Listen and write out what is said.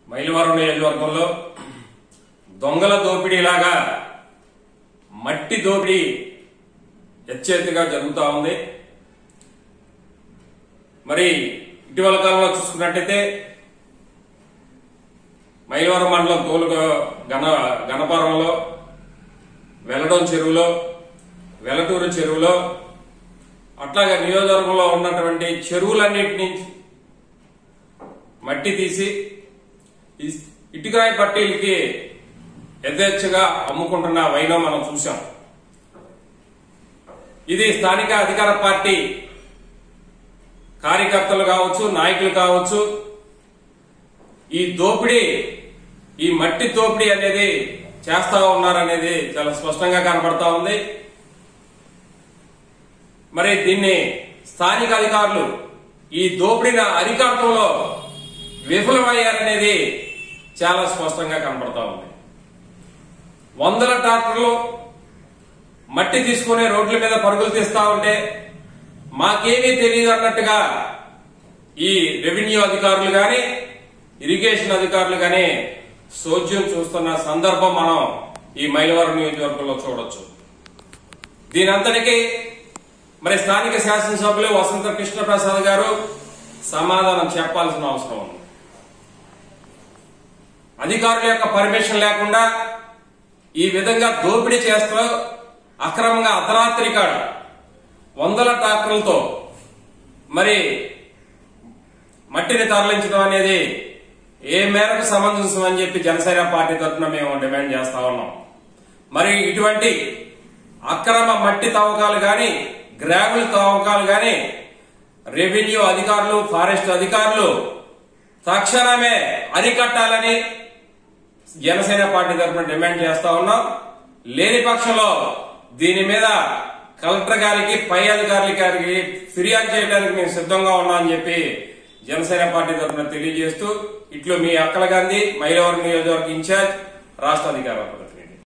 మైలవరం నియోజకవర్గంలో దొంగల దోపిడీలాగా మట్టి దోపిడీ ఎచ్చేతిగా జరుగుతూ ఉంది మరి ఇటీవల కాలంలో చూసుకున్నట్టయితే మైలవరం మండలం తోలు గణ గణపురంలో వెల్లడం చెరువులో వెల్లటూరు చెరువులో అట్లాగే నియోజకవర్గంలో ఉన్నటువంటి చెరువులన్నింటినీ మట్టి తీసి ఇస్- ఇటుకరాయి పట్టీలకి యథేచ్ఛగా అమ్ముకుంటున్న వైనం మనం చూసాం ఇది స్థానిక అధికార పార్టీ కార్యకర్తలు కావచ్చు నాయకులు కావచ్చు ఈ దోపిడీ ఈ మట్టి దోపిడీ అనేది చేస్తా ఉన్నారనేది చాలా స్పష్టంగా కనబడతా ఉంది మరి దీన్ని స్థానిక అధికారులు ఈ దోపిడీని అరికట్టడంలో విఫలమయ్యారనేది చాలా స్పష్టంగా కనబడతా ఉంది వందల ట్రాక్టర్లు మట్టి తీసుకుని రోడ్ల మీద పరుగులు తీస్తా ఉంటే మాకేమీ తెలియదు అన్నట్టుగా ఈ రెవెన్యూ అధికారులు గాని ఇరిగేషన్ అధికారులు గాని సోద్యం చూస్తున్న సందర్భం మనం ఈ మైలవరం నియోజకవర్గంలో చూడొచ్చు దీనంతటికీ మరి స్థానిక శాసనసభ్యులు వసంత కృష్ణప్రసాద్ గారు సమాధానం చెప్పాల్సిన అవసరం ఉంది అధికారుల యొక్క పర్మిషన్ లేకుండా ఈ విధంగా దోపిడీ చేస్తూ అక్రమంగా అర్ధరాత్రి కాడ వందల ట్రాక్టర్లతో మరి మట్టిని తరలించడం అనేది ఏ మేరకు సమంజసం అని చెప్పి జనసేన పార్టీ తరఫున మేము డిమాండ్ చేస్తా ఉన్నాం మరి ఇటువంటి అక్రమ మట్టి తవ్వకాలు గాని గ్రావెల్ తవ్వకాలు గాని రెవెన్యూ అధికారులు ఫారెస్ట్ అధికారులు తక్షణమే అరికట్టాలని జనసేన పార్టీ తరఫున డిమాండ్ చేస్తా ఉన్నాం లేని పక్షంలో దీని మీద కలెక్టర్ గారికి పై అధికారుల గారికి ఫిర్యాదు చేయడానికి మేము సిద్ధంగా ఉన్నామని చెప్పి జనసేన పార్టీ తరఫున తెలియజేస్తూ ఇట్లు మీ అక్కల గాంధీ మైలవరం నియోజకవర్గ ఇన్ఛార్జ్ రాష్ట్ర అధికార ప్రతినిధి